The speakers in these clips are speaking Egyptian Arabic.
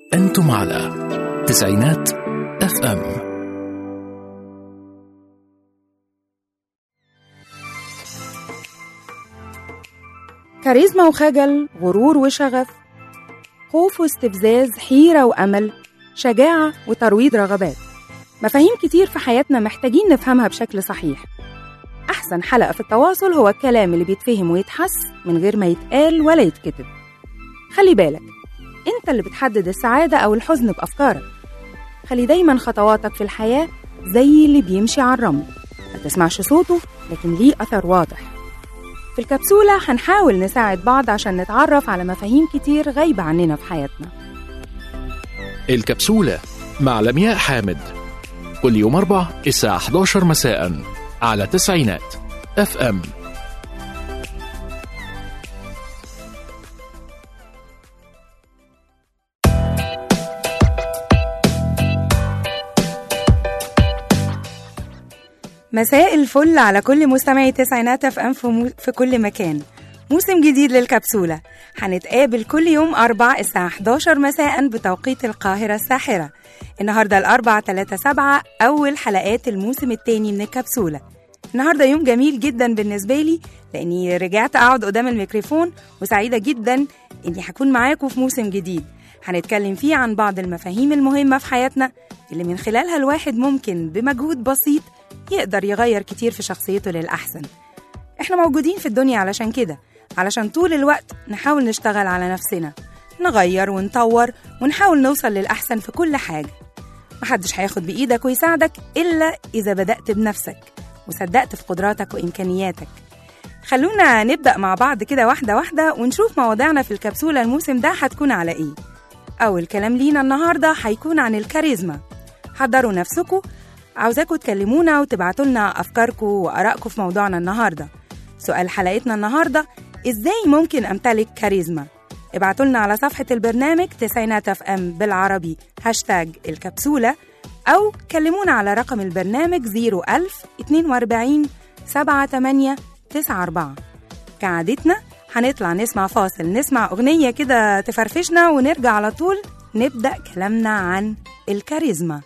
أنتم على تسعينات اف ام كاريزما وخجل غرور وشغف خوف واستفزاز حيرة وأمل شجاعة وترويض رغبات مفاهيم كتير في حياتنا محتاجين نفهمها بشكل صحيح أحسن حلقة في التواصل هو الكلام اللي بيتفهم ويتحس من غير ما يتقال ولا يتكتب خلي بالك انت اللي بتحدد السعادة أو الحزن بأفكارك خلي دايما خطواتك في الحياة زي اللي بيمشي على الرمل ما تسمعش صوته لكن ليه أثر واضح في الكبسولة هنحاول نساعد بعض عشان نتعرف على مفاهيم كتير غايبة عننا في حياتنا الكبسولة مع لمياء حامد كل يوم أربع الساعة 11 مساء على تسعينات اف ام مساء الفل على كل مستمعي تسعينات اف ام في, مو... في كل مكان موسم جديد للكبسولة هنتقابل كل يوم أربع الساعة 11 مساء بتوقيت القاهرة الساحرة النهاردة الأربع 3 سبعة أول حلقات الموسم الثاني من الكبسولة النهاردة يوم جميل جدا بالنسبة لي لأني رجعت أقعد قدام الميكروفون وسعيدة جدا إني هكون معاكم في موسم جديد هنتكلم فيه عن بعض المفاهيم المهمة في حياتنا اللي من خلالها الواحد ممكن بمجهود بسيط يقدر يغير كتير في شخصيته للأحسن احنا موجودين في الدنيا علشان كده علشان طول الوقت نحاول نشتغل على نفسنا نغير ونطور ونحاول نوصل للأحسن في كل حاجة محدش هياخد بإيدك ويساعدك إلا إذا بدأت بنفسك وصدقت في قدراتك وإمكانياتك خلونا نبدأ مع بعض كده واحدة واحدة ونشوف مواضيعنا في الكبسولة الموسم ده هتكون على إيه أول كلام لينا النهاردة هيكون عن الكاريزما حضروا نفسكم عاوزاكم تكلمونا وتبعتوا لنا أفكاركم وآرائكم في موضوعنا النهاردة سؤال حلقتنا النهاردة إزاي ممكن أمتلك كاريزما؟ ابعتوا لنا على صفحة البرنامج تسعينات اف ام بالعربي هاشتاج الكبسولة أو كلمونا على رقم البرنامج 01000 42 78 94 كعادتنا هنطلع نسمع فاصل نسمع أغنية كده تفرفشنا ونرجع على طول نبدأ كلامنا عن الكاريزما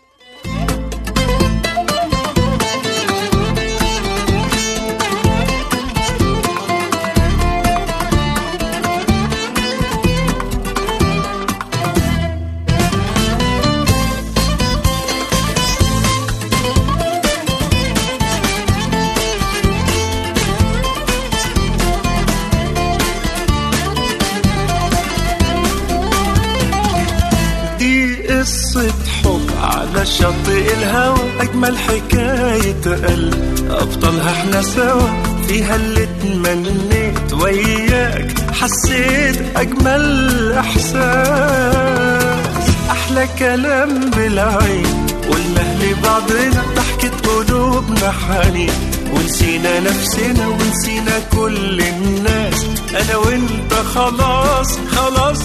دي قصة حب على شاطئ الهوى أجمل حكاية قلب أبطالها احنا سوا فيها اللي اتمنيت وياك حسيت أجمل إحساس أحلى كلام بالعين قلنا لبعضنا ضحكة قلوبنا حنين ونسينا نفسنا ونسينا كل الناس أنا وأنت خلاص خلاص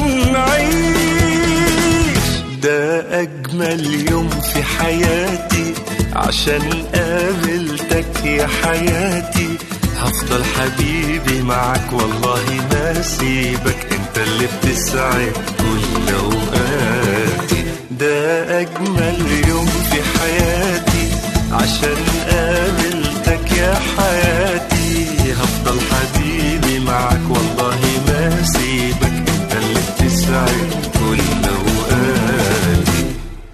هنعيش ده أجمل يوم في حياتي عشان قابلتك يا حياتي هفضل حبيبي معك والله ما سيبك انت اللي بتسعد كل اوقاتي ده اجمل يوم في حياتي عشان قابلتك يا حياتي هفضل حبيبي معك والله ما سيبك انت اللي بتسعد كل اوقاتي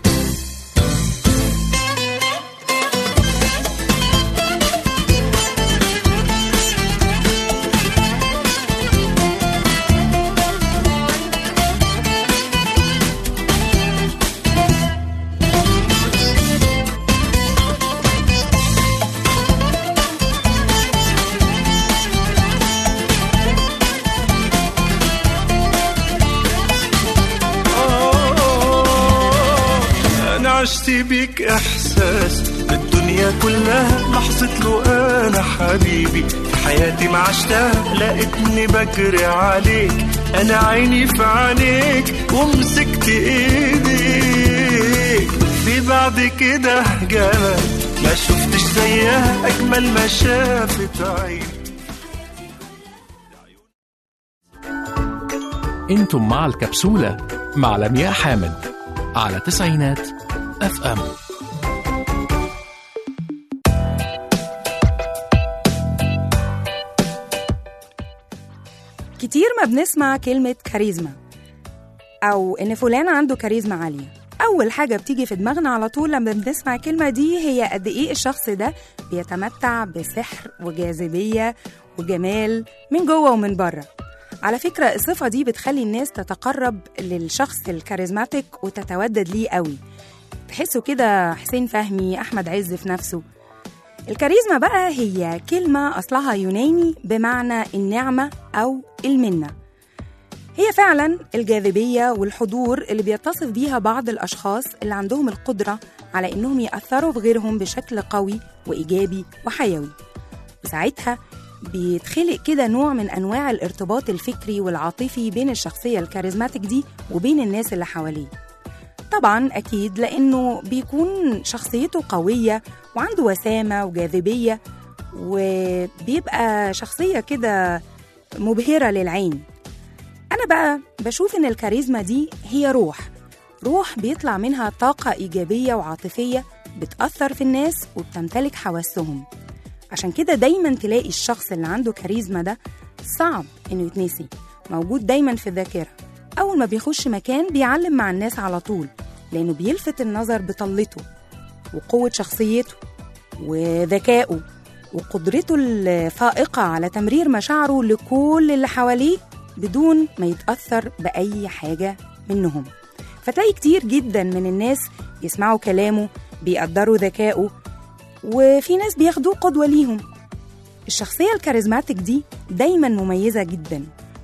انا عشت بيك احساس الدنيا كلها لحظة له انا حبيبي في حياتي ما عشتها لقيتني بجري عليك انا عيني في عينيك ومسكت ايديك في بعد كده جمال ما شفتش زيها اجمل ما شافت عيني انتم مع الكبسولة مع لمياء حامد على تسعينات اف ام كتير ما بنسمع كلمة كاريزما أو إن فلان عنده كاريزما عالية أول حاجة بتيجي في دماغنا على طول لما بنسمع الكلمة دي هي قد إيه الشخص ده بيتمتع بسحر وجاذبية وجمال من جوه ومن بره على فكرة الصفة دي بتخلي الناس تتقرب للشخص الكاريزماتيك وتتودد ليه قوي تحسوا كده حسين فهمي أحمد عز في نفسه الكاريزما بقى هي كلمة أصلها يوناني بمعنى النعمة أو المنة هي فعلا الجاذبية والحضور اللي بيتصف بيها بعض الأشخاص اللي عندهم القدرة على إنهم يأثروا في غيرهم بشكل قوي وإيجابي وحيوي وساعتها بيتخلق كده نوع من أنواع الارتباط الفكري والعاطفي بين الشخصية الكاريزماتيك دي وبين الناس اللي حواليه طبعا أكيد لأنه بيكون شخصيته قوية وعنده وسامة وجاذبية وبيبقى شخصية كده مبهرة للعين أنا بقى بشوف إن الكاريزما دي هي روح روح بيطلع منها طاقة إيجابية وعاطفية بتأثر في الناس وبتمتلك حواسهم عشان كده دايما تلاقي الشخص اللي عنده كاريزما ده صعب إنه يتنسي موجود دايما في الذاكرة أول ما بيخش مكان بيعلم مع الناس على طول لأنه بيلفت النظر بطلته وقوة شخصيته وذكائه وقدرته الفائقة على تمرير مشاعره لكل اللي حواليه بدون ما يتأثر بأي حاجة منهم فتلاقي كتير جدا من الناس يسمعوا كلامه بيقدروا ذكائه وفي ناس بياخدوه قدوة ليهم الشخصية الكاريزماتيك دي دايما مميزة جدا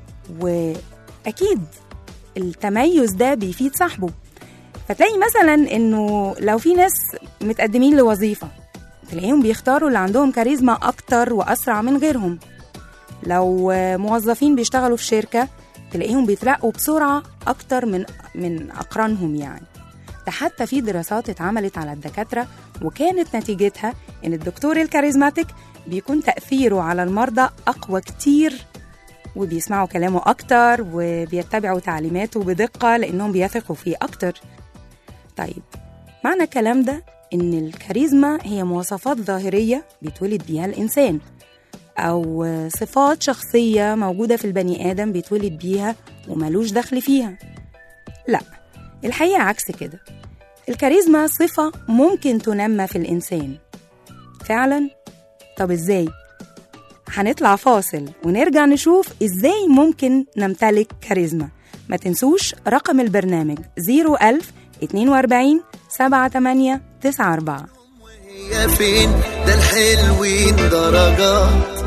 وأكيد التميز ده بيفيد صاحبه فتلاقي مثلا انه لو في ناس متقدمين لوظيفة تلاقيهم بيختاروا اللي عندهم كاريزما أكتر وأسرع من غيرهم لو موظفين بيشتغلوا في شركة تلاقيهم بيترقوا بسرعة أكتر من من أقرانهم يعني ده حتى في دراسات اتعملت على الدكاترة وكانت نتيجتها إن الدكتور الكاريزماتيك بيكون تأثيره على المرضى أقوى كتير وبيسمعوا كلامه أكتر وبيتبعوا تعليماته بدقة لأنهم بيثقوا فيه أكتر طيب معنى الكلام ده إن الكاريزما هي مواصفات ظاهرية بيتولد بيها الإنسان أو صفات شخصية موجودة في البني آدم بيتولد بيها وملوش دخل فيها لا الحقيقة عكس كده الكاريزما صفة ممكن تنمى في الإنسان فعلا طب إزاي؟ هنطلع فاصل ونرجع نشوف إزاي ممكن نمتلك كاريزما ما تنسوش رقم البرنامج 01000 42 78 94 هي فين ده الحلوين درجات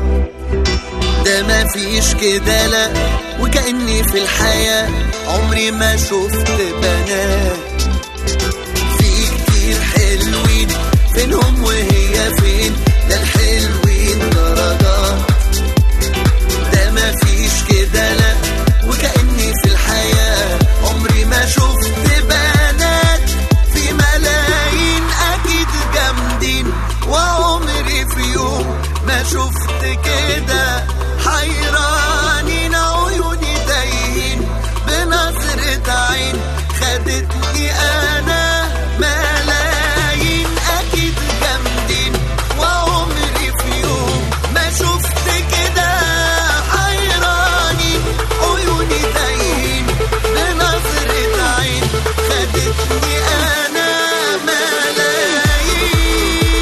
ده ما فيش كده لا وكأني في الحياة عمري ما شفت بنات في كتير حلوين فينهم وهي فين ده الحلوين درجات ده ما فيش كده لا وكأني في الحياة عمري ما شفت بنات في ملايين أكيد جامدين وعمري في يوم ما شفت كده حيرانين عيوني تايهين بنظرة عين خدتني أنا ملايين أكيد جامدين وعمري في يوم ما شفت كده حيراني عيوني تايهين بنظرة عين خدتني أنا ملايين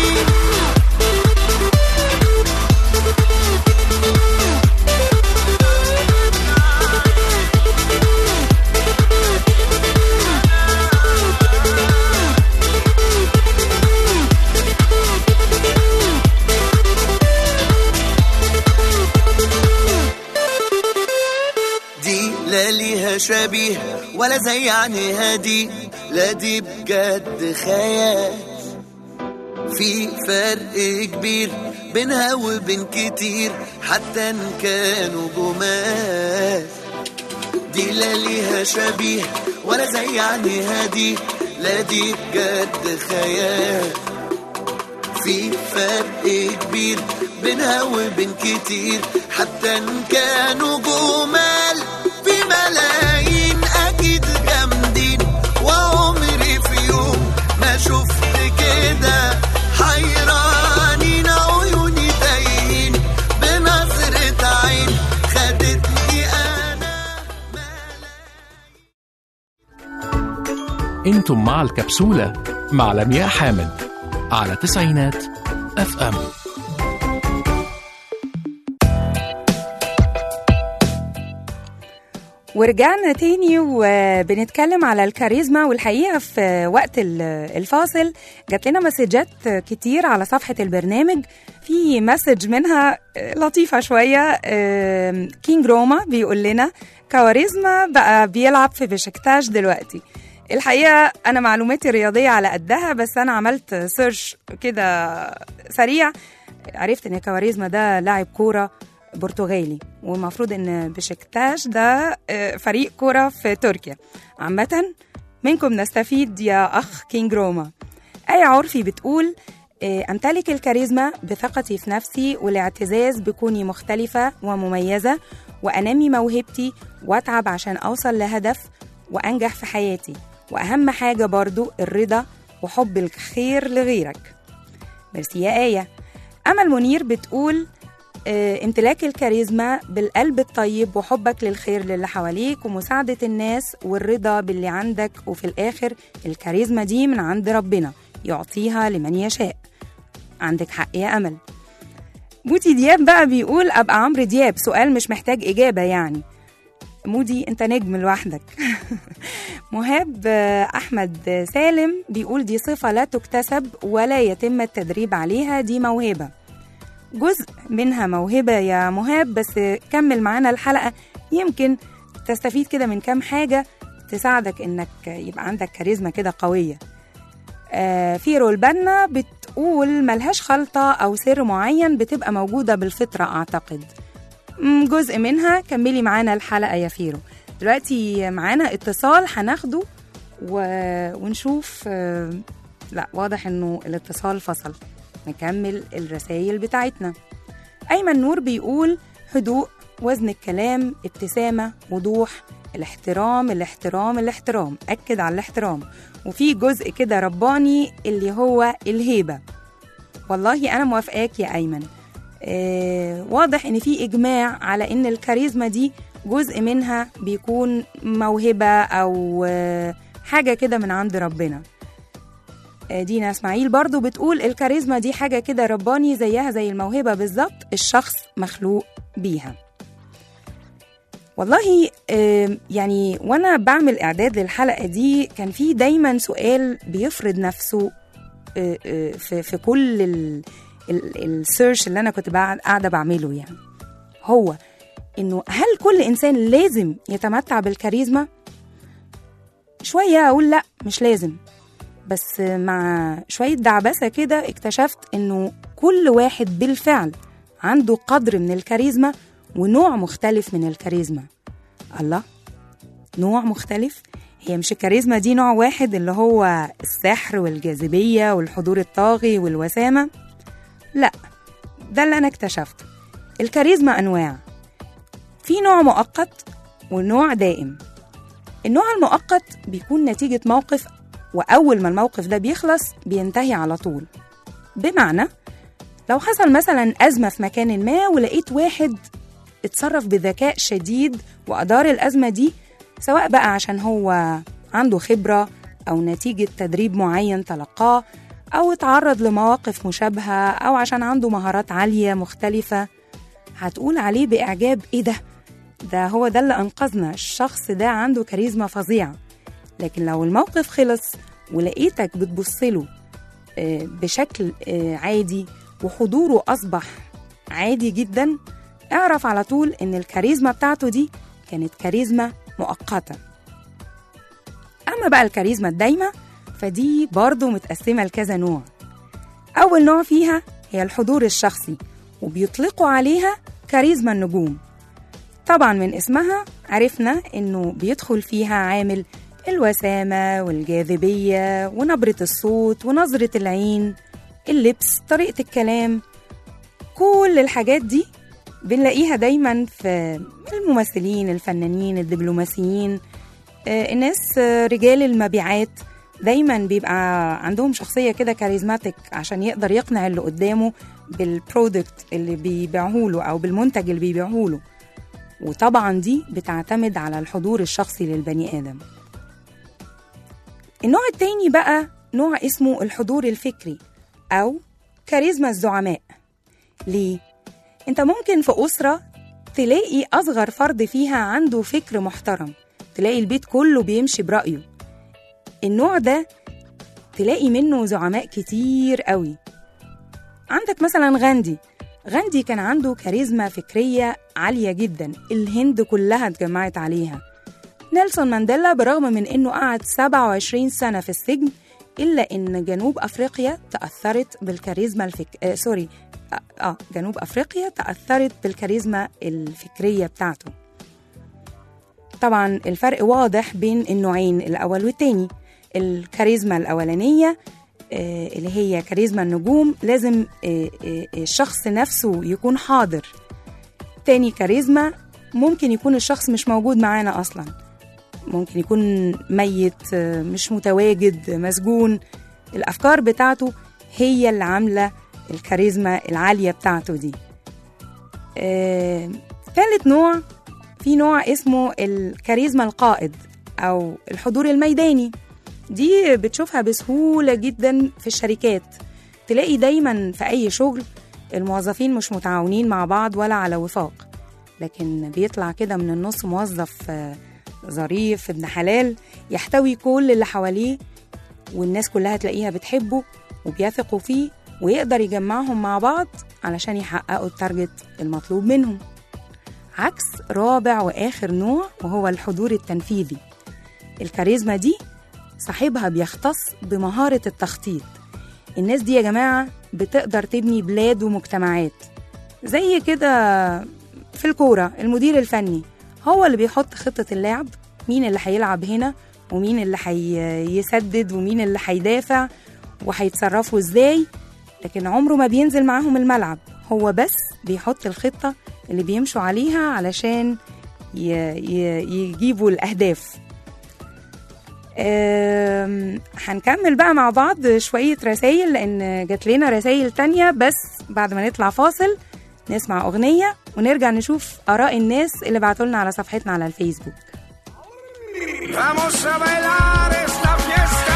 دي لا ليها شبيه ولا زي عينيها دي لا دي بجد خيال في فرق كبير بينها وبين كتير حتى ان كانوا جمال دي لا ليها شبيه ولا زي عينيها دي لا دي بجد خيال في فرق كبير بينها وبين كتير حتى ان كانوا جمال في ملايين اكيد جنب انتم مع الكبسولة مع لمياء حامد على تسعينات اف ام ورجعنا تاني وبنتكلم على الكاريزما والحقيقة في وقت ال- الفاصل جات لنا مسجات كتير على صفحة البرنامج في مسج منها لطيفة شوية آم، كينج روما بيقول لنا كواريزما بقى بيلعب في بشكتاش دلوقتي الحقيقة أنا معلوماتي الرياضية على قدها بس أنا عملت سيرش كده سريع عرفت إن كواريزما ده لاعب كورة برتغالي والمفروض ان بشكتاش ده آه، فريق كرة في تركيا عامة منكم نستفيد يا أخ كينج روما آية عرفي بتقول آه، أمتلك الكاريزما بثقتي في نفسي والاعتزاز بكوني مختلفة ومميزة وأنمي موهبتي وأتعب عشان أوصل لهدف وأنجح في حياتي وأهم حاجة برضو الرضا وحب الخير لغيرك ميرسي يا آية أمل منير بتقول آه، امتلاك الكاريزما بالقلب الطيب وحبك للخير للي حواليك ومساعدة الناس والرضا باللي عندك وفي الآخر الكاريزما دي من عند ربنا يعطيها لمن يشاء عندك حق يا أمل مودي دياب بقى بيقول أبقى عمرو دياب سؤال مش محتاج إجابة يعني مودي أنت نجم لوحدك مهاب آه، أحمد سالم بيقول دي صفة لا تكتسب ولا يتم التدريب عليها دي موهبة جزء منها موهبة يا مهاب بس كمل معانا الحلقة يمكن تستفيد كده من كام حاجة تساعدك انك يبقى عندك كاريزما كده قوية آه في البنا بتقول ملهاش خلطة أو سر معين بتبقى موجودة بالفطرة أعتقد مم، جزء منها كملي معانا الحلقة يا فيرو دلوقتي معانا اتصال هناخده و... ونشوف آه، لا واضح انه الاتصال فصل نكمل الرسائل بتاعتنا أيمن نور بيقول هدوء وزن الكلام ابتسامة وضوح الاحترام الاحترام الاحترام أكد على الاحترام وفي جزء كده رباني اللي هو الهيبة والله أنا موافقاك يا أيمن آه واضح إن في إجماع على إن الكاريزما دي جزء منها بيكون موهبة أو آه حاجة كده من عند ربنا آه، دينا اسماعيل برضو بتقول الكاريزما دي حاجة كده رباني زيها زي الموهبة بالظبط الشخص مخلوق بيها والله آه، يعني وانا بعمل اعداد للحلقة دي كان في دايما سؤال بيفرض نفسه آه، آه، في في كل السيرش اللي انا كنت بعد- قاعدة بعمله يعني هو انه هل كل انسان لازم يتمتع بالكاريزما شوية اقول لا مش لازم بس مع شوية دعبسة كده اكتشفت إنه كل واحد بالفعل عنده قدر من الكاريزما ونوع مختلف من الكاريزما الله نوع مختلف هي مش الكاريزما دي نوع واحد اللي هو السحر والجاذبية والحضور الطاغي والوسامة لا ده اللي أنا اكتشفته الكاريزما أنواع في نوع مؤقت ونوع دائم النوع المؤقت بيكون نتيجة موقف وأول ما الموقف ده بيخلص بينتهي على طول بمعنى لو حصل مثلا أزمة في مكان ما ولقيت واحد اتصرف بذكاء شديد وأدار الأزمة دي سواء بقى عشان هو عنده خبرة أو نتيجة تدريب معين تلقاه أو اتعرض لمواقف مشابهة أو عشان عنده مهارات عالية مختلفة هتقول عليه بإعجاب إيه ده؟ ده هو ده اللي أنقذنا الشخص ده عنده كاريزما فظيعة لكن لو الموقف خلص ولقيتك بتبصله آه، بشكل آه، عادي وحضوره أصبح عادي جدا اعرف على طول إن الكاريزما بتاعته دي كانت كاريزما مؤقتة أما بقى الكاريزما الدايمة فدي برضو متقسمة لكذا نوع أول نوع فيها هي الحضور الشخصي وبيطلقوا عليها كاريزما النجوم طبعا من اسمها عرفنا انه بيدخل فيها عامل الوسامة والجاذبية ونبرة الصوت ونظرة العين اللبس طريقة الكلام كل الحاجات دي بنلاقيها دايما في الممثلين الفنانين الدبلوماسيين آه، الناس آه، رجال المبيعات دايما بيبقى عندهم شخصية كده كاريزماتيك عشان يقدر يقنع اللي قدامه بالبرودكت اللي بيبيعه له أو بالمنتج اللي بيبيعه له وطبعا دي بتعتمد على الحضور الشخصي للبني آدم النوع التاني بقى نوع اسمه الحضور الفكري أو كاريزما الزعماء ليه؟ انت ممكن في أسرة تلاقي أصغر فرد فيها عنده فكر محترم تلاقي البيت كله بيمشي برأيه النوع ده تلاقي منه زعماء كتير قوي عندك مثلا غاندي غاندي كان عنده كاريزما فكرية عالية جدا الهند كلها اتجمعت عليها نيلسون مانديلا برغم من انه قعد 27 سنة في السجن إلا إن جنوب أفريقيا تأثرت بالكاريزما الفك... آه سوري آه, آه جنوب أفريقيا تأثرت بالكاريزما الفكرية بتاعته طبعا الفرق واضح بين النوعين الأول والتاني الكاريزما الأولانية آه اللي هي كاريزما النجوم لازم آه آه الشخص نفسه يكون حاضر تاني كاريزما ممكن يكون الشخص مش موجود معانا أصلاً ممكن يكون ميت مش متواجد مسجون الافكار بتاعته هي اللي عامله الكاريزما العاليه بتاعته دي آه، ثالث نوع في نوع اسمه الكاريزما القائد او الحضور الميداني دي بتشوفها بسهوله جدا في الشركات تلاقي دايما في اي شغل الموظفين مش متعاونين مع بعض ولا على وفاق لكن بيطلع كده من النص موظف آه، ظريف ابن حلال يحتوي كل اللي حواليه والناس كلها تلاقيها بتحبه وبيثقوا فيه ويقدر يجمعهم مع بعض علشان يحققوا التارجت المطلوب منهم عكس رابع وآخر نوع وهو الحضور التنفيذي الكاريزما دي صاحبها بيختص بمهارة التخطيط الناس دي يا جماعة بتقدر تبني بلاد ومجتمعات زي كده في الكورة المدير الفني هو اللي بيحط خطة اللعب مين اللي هيلعب هنا ومين اللي هيسدد ومين اللي هيدافع وهيتصرفوا ازاي لكن عمره ما بينزل معاهم الملعب هو بس بيحط الخطة اللي بيمشوا عليها علشان ي... ي... يجيبوا الأهداف أم، هنكمل بقى مع بعض شوية رسايل لأن جات لنا رسايل تانية بس بعد ما نطلع فاصل نسمع أغنية ونرجع نشوف آراء الناس اللي بعتولنا على صفحتنا على الفيسبوك Vamos a bailar esta fiesta.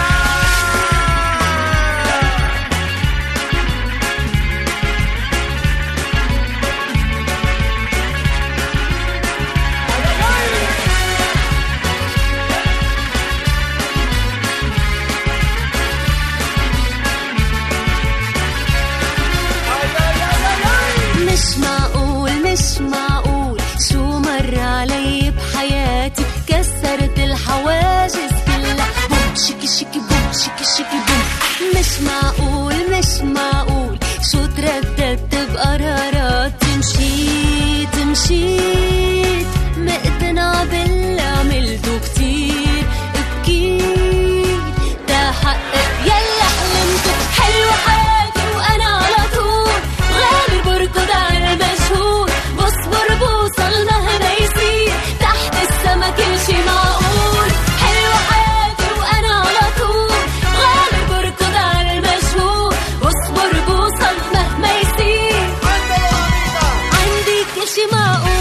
مش معقول مش معقول شو مر علي بحياتي كسرت الحواجز كلها بوم شكي شكي بوم شكي شكي بوم مش معقول مش معقول شو ترددت بقراراتي مشيت مشيت مقتنعة باللي عملته كتير بكيت تحقق يلا حلمته حلوة حياتي وأنا على طول غالي بركض على المجهول بصبر بوصل مهما يصير تحت السما كل شي معقول حلوة حياتي وأنا على طول غالي بركض على المجهول بصبر بوصل مهما يصير عندي كل شي معقول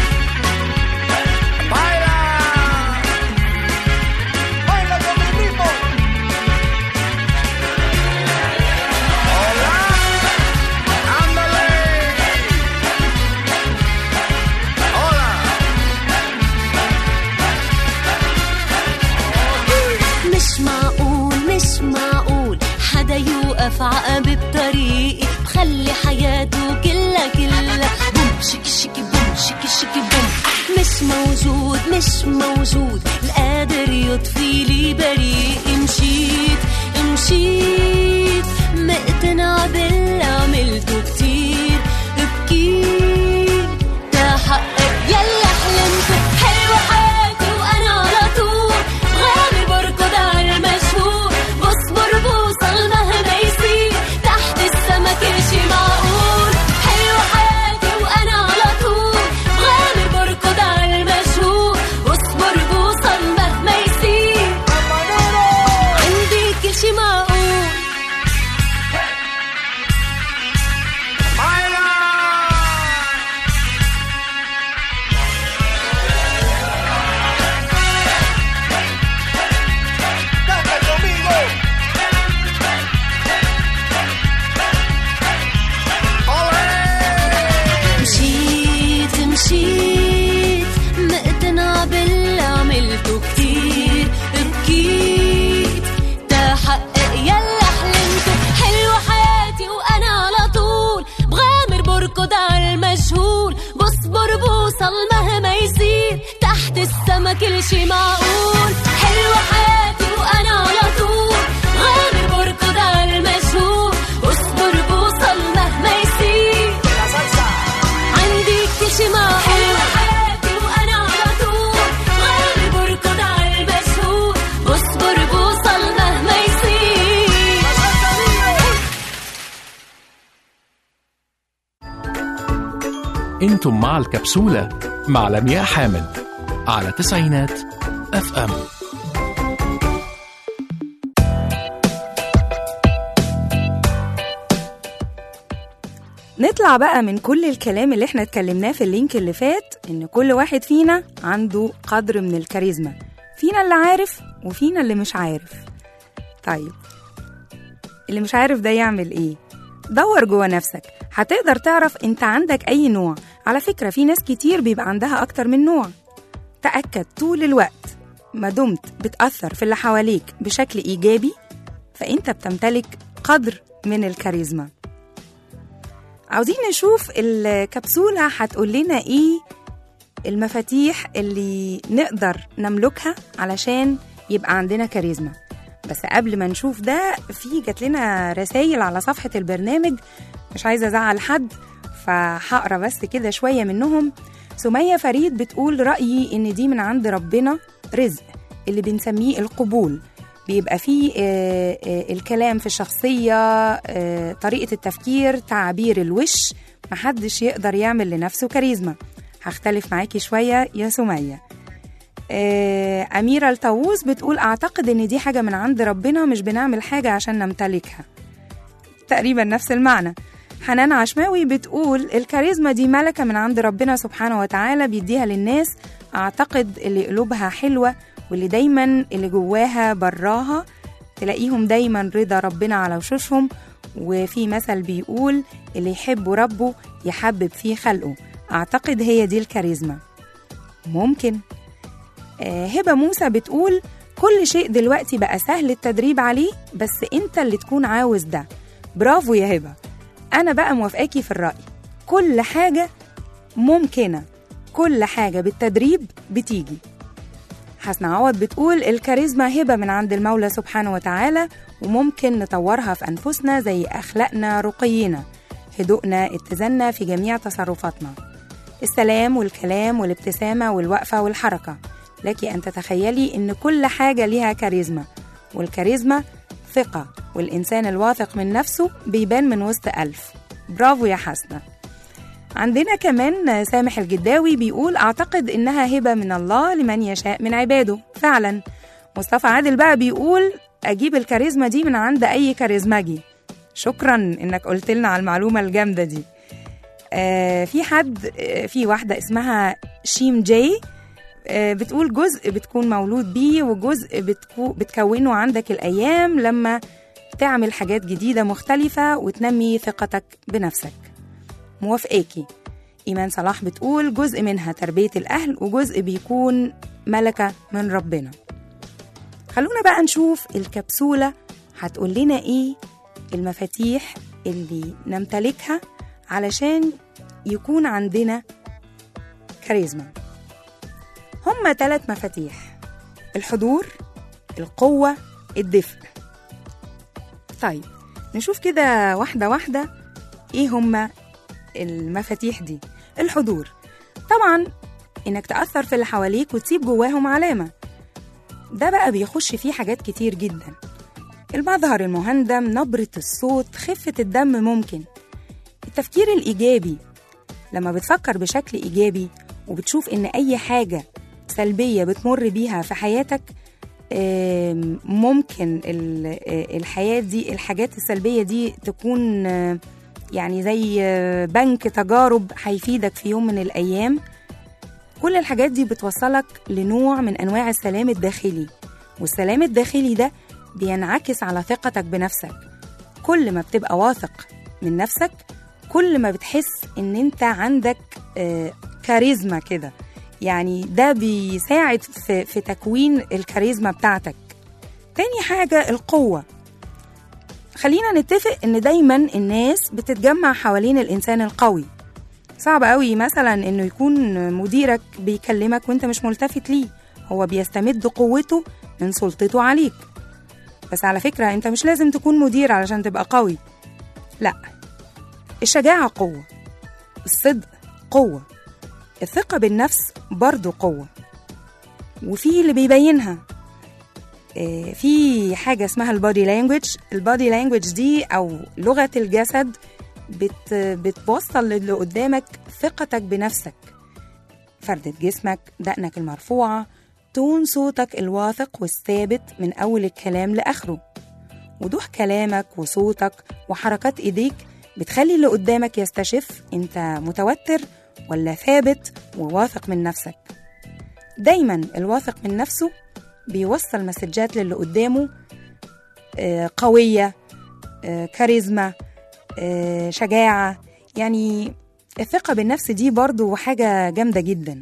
Baila. Baila con mi ritmo. Hola. Ándale. Hola. مش معقول مش معقول حدا يوقف عقب بطريقي بخلي حياته كلها كلها بوم شكي شكي بوم شكي شكي بوم مش موجود مش موجود القادر يطفي لي بريق مشيت مشيت مقتنع باللي عملته كتير بكيت تحقق يلا حلمته حلوة حياتي وأنا على طول غالي بركض على المشهور بصبر بوصل مهما يصير تحت السما كل شي معقول حلوة حياتي وأنا على طول غالي بركض على المشهور بصبر بوصل مهما يصير عندي كل شي معقول كل شي معقول حلوة حياتي وأنا على طول غامر بركض على المجهول واصبر بوصل مهما يصير عندي كل شي معقول حلوة حياتي وأنا على طول غامر بركض على المجهول واصبر بوصل مهما يصير انتم مع الكبسولة مع لمياء حامد على تسعينات اف ام نطلع بقى من كل الكلام اللي احنا اتكلمناه في اللينك اللي فات ان كل واحد فينا عنده قدر من الكاريزما فينا اللي عارف وفينا اللي مش عارف طيب اللي مش عارف ده يعمل ايه دور جوه نفسك هتقدر تعرف انت عندك اي نوع على فكرة في ناس كتير بيبقى عندها اكتر من نوع تأكد طول الوقت ما دمت بتأثر في اللي حواليك بشكل إيجابي فأنت بتمتلك قدر من الكاريزما عاوزين نشوف الكبسولة هتقول لنا إيه المفاتيح اللي نقدر نملكها علشان يبقى عندنا كاريزما بس قبل ما نشوف ده في جات لنا رسائل على صفحة البرنامج مش عايزة أزعل حد فهقرا بس كده شوية منهم سمية فريد بتقول رأيي إن دي من عند ربنا رزق اللي بنسميه القبول بيبقى فيه آه، آه، الكلام في الشخصية آه، طريقة التفكير تعابير الوش محدش يقدر يعمل لنفسه كاريزما هختلف معاكي شوية يا سمية آه، أميرة الطاووس بتقول أعتقد إن دي حاجة من عند ربنا مش بنعمل حاجة عشان نمتلكها تقريبا نفس المعنى حنان عشماوي بتقول الكاريزما دي ملكة من عند ربنا سبحانه وتعالى بيديها للناس أعتقد اللي قلوبها حلوة واللي دايما اللي جواها براها تلاقيهم دايما رضا ربنا على وشوشهم وفي مثل بيقول اللي يحب ربه يحبب فيه خلقه أعتقد هي دي الكاريزما ممكن آه، هبة موسى بتقول كل شيء دلوقتي بقى سهل التدريب عليه بس انت اللي تكون عاوز ده برافو يا هبة أنا بقى موافقاكي في الرأي كل حاجة ممكنة كل حاجة بالتدريب بتيجي حسن عوض بتقول الكاريزما هبة من عند المولى سبحانه وتعالى وممكن نطورها في أنفسنا زي أخلاقنا رقينا هدوءنا اتزاننا في جميع تصرفاتنا السلام والكلام والابتسامة والوقفة والحركة لك أن تتخيلي أن كل حاجة ليها كاريزما والكاريزما ثقة والإنسان الواثق من نفسه بيبان من وسط ألف برافو يا حسنة عندنا كمان سامح الجداوي بيقول أعتقد إنها هبة من الله لمن يشاء من عباده فعلا مصطفى عادل بقى بيقول أجيب الكاريزما دي من عند أي كاريزماجي شكرا إنك قلت لنا على المعلومة الجامدة دي آه في حد آه في واحدة اسمها شيم جاي آه بتقول جزء بتكون مولود بيه وجزء بتكو بتكونه عندك الأيام لما تعمل حاجات جديدة مختلفة وتنمي ثقتك بنفسك موافقاكي إيمان صلاح بتقول جزء منها تربية الأهل وجزء بيكون ملكة من ربنا خلونا بقى نشوف الكبسولة هتقول لنا إيه المفاتيح اللي نمتلكها علشان يكون عندنا كاريزما هما ثلاث مفاتيح الحضور القوة الدفء طيب نشوف كده واحدة واحدة ايه هما المفاتيح دي الحضور طبعا انك تأثر في اللي حواليك وتسيب جواهم علامة ده بقى بيخش فيه حاجات كتير جدا المظهر المهندم نبرة الصوت خفة الدم ممكن التفكير الإيجابي لما بتفكر بشكل إيجابي وبتشوف إن أي حاجة سلبية بتمر بيها في حياتك آم، ممكن ال- آه، الحياة دي الحاجات السلبية دي تكون آه، يعني زي آه، بنك تجارب هيفيدك في يوم من الأيام كل الحاجات دي بتوصلك لنوع من أنواع السلام الداخلي والسلام الداخلي ده بينعكس على ثقتك بنفسك كل ما بتبقى واثق من نفسك كل ما بتحس ان انت عندك آه، كاريزما كده يعني ده بيساعد في, في تكوين الكاريزما بتاعتك تاني حاجة القوة خلينا نتفق ان دايما الناس بتتجمع حوالين الانسان القوي صعب قوي مثلا انه يكون مديرك بيكلمك وانت مش ملتفت ليه هو بيستمد قوته من سلطته عليك بس على فكرة انت مش لازم تكون مدير علشان تبقى قوي لا الشجاعة قوة الصدق قوة الثقة بالنفس برضو قوة وفي اللي بيبينها آه، في حاجة اسمها البادي لانجوج البادي لانجوج دي أو لغة الجسد بت بتوصل للي قدامك ثقتك بنفسك فردة جسمك دقنك المرفوعة تون صوتك الواثق والثابت من أول الكلام لآخره وضوح كلامك وصوتك وحركات إيديك بتخلي اللي قدامك يستشف أنت متوتر ولا ثابت وواثق من نفسك دايما الواثق من نفسه بيوصل مسجات للي قدامه آه، قوية آه، كاريزما آه، شجاعة يعني الثقة بالنفس دي برضو حاجة جامدة جدا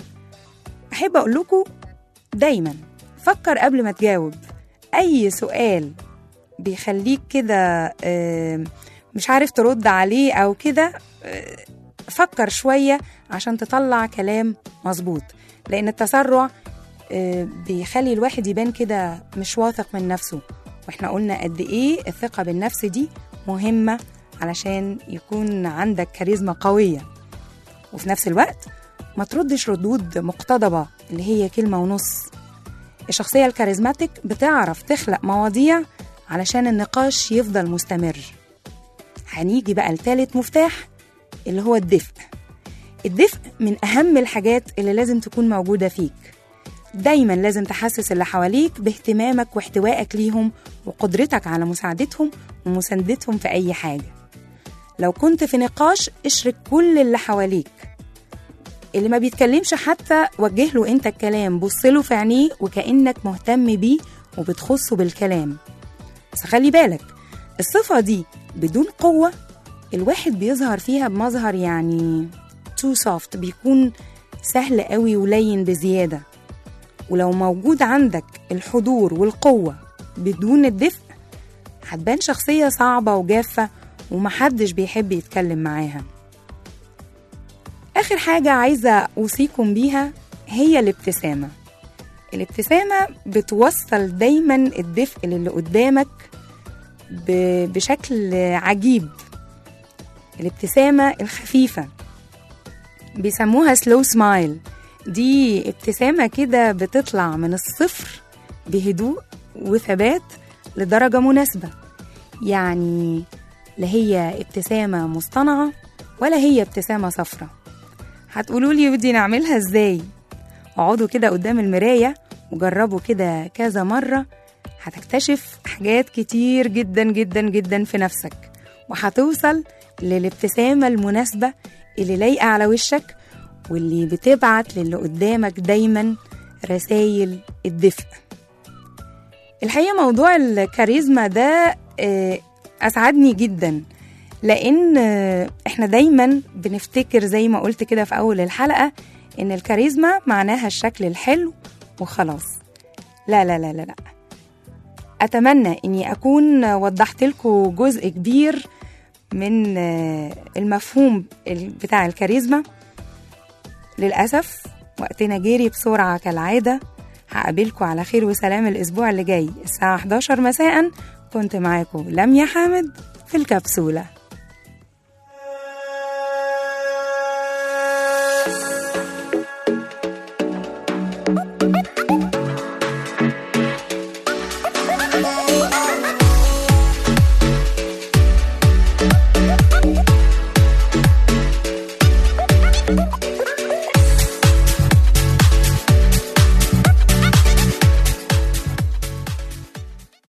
أحب أقول لكم دايما فكر قبل ما تجاوب أي سؤال بيخليك كده آه، مش عارف ترد عليه أو كده آه، فكر شوية عشان تطلع كلام مظبوط لأن التسرع آه، بيخلي الواحد يبان كده مش واثق من نفسه واحنا قلنا قد ايه الثقة بالنفس دي مهمة علشان يكون عندك كاريزما قوية وفي نفس الوقت ما تردش ردود مقتضبة اللي هي كلمة ونص الشخصية الكاريزماتيك بتعرف تخلق مواضيع علشان النقاش يفضل مستمر هنيجي بقى لتالت مفتاح اللي هو الدفء الدفء من أهم الحاجات اللي لازم تكون موجودة فيك دايما لازم تحسس اللي حواليك باهتمامك واحتوائك ليهم وقدرتك على مساعدتهم ومساندتهم في أي حاجة لو كنت في نقاش اشرك كل اللي حواليك اللي ما بيتكلمش حتى وجه له انت الكلام بص له في عينيه وكأنك مهتم بيه وبتخصه بالكلام بس خلي بالك الصفة دي بدون قوة الواحد بيظهر فيها بمظهر يعني تو سوفت بيكون سهل قوي ولين بزيادة ولو موجود عندك الحضور والقوة بدون الدفء هتبان شخصية صعبة وجافة ومحدش بيحب يتكلم معاها آخر حاجة عايزة أوصيكم بيها هي الابتسامة الابتسامة بتوصل دايما الدفء للي قدامك ب- بشكل عجيب الابتسامة الخفيفة بيسموها سلو سمايل دي ابتسامة كده بتطلع من الصفر بهدوء وثبات لدرجة مناسبة يعني لا هي ابتسامة مصطنعة ولا هي ابتسامة صفرة هتقولوا لي ودي نعملها ازاي اقعدوا كده قدام المراية وجربوا كده كذا مرة هتكتشف حاجات كتير جدا جدا جدا في نفسك وهتوصل للابتسامة المناسبة اللي لايقة على وشك واللي بتبعت للي قدامك دايما رسايل الدفء الحقيقة موضوع الكاريزما ده آه، أسعدني جدا لأن آه، إحنا دايما بنفتكر زي ما قلت كده في أول الحلقة إن الكاريزما معناها الشكل الحلو وخلاص لا لا لا لا لا أتمنى إني أكون وضحت لكم جزء كبير من آه، المفهوم ال- بتاع الكاريزما للأسف وقتنا جري بسرعة كالعادة هقابلكم على خير وسلام الأسبوع اللي جاي الساعة 11 مساء كنت معاكم لميا حامد في الكبسولة